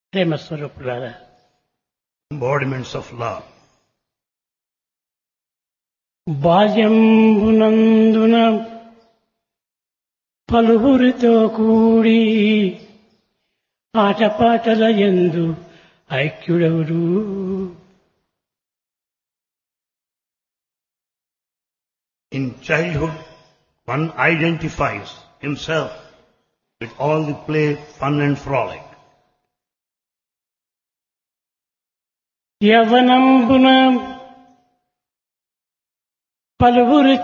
ప్రేమ స్వరూపులారా embodiments of love. బాల్యంబునందున పలువురితో కూడి ఆటపాటల ఎందు ఐక్యుడవుడు In childhood, one identifies himself with all the play, fun and frolic. యవనంబున పలువురు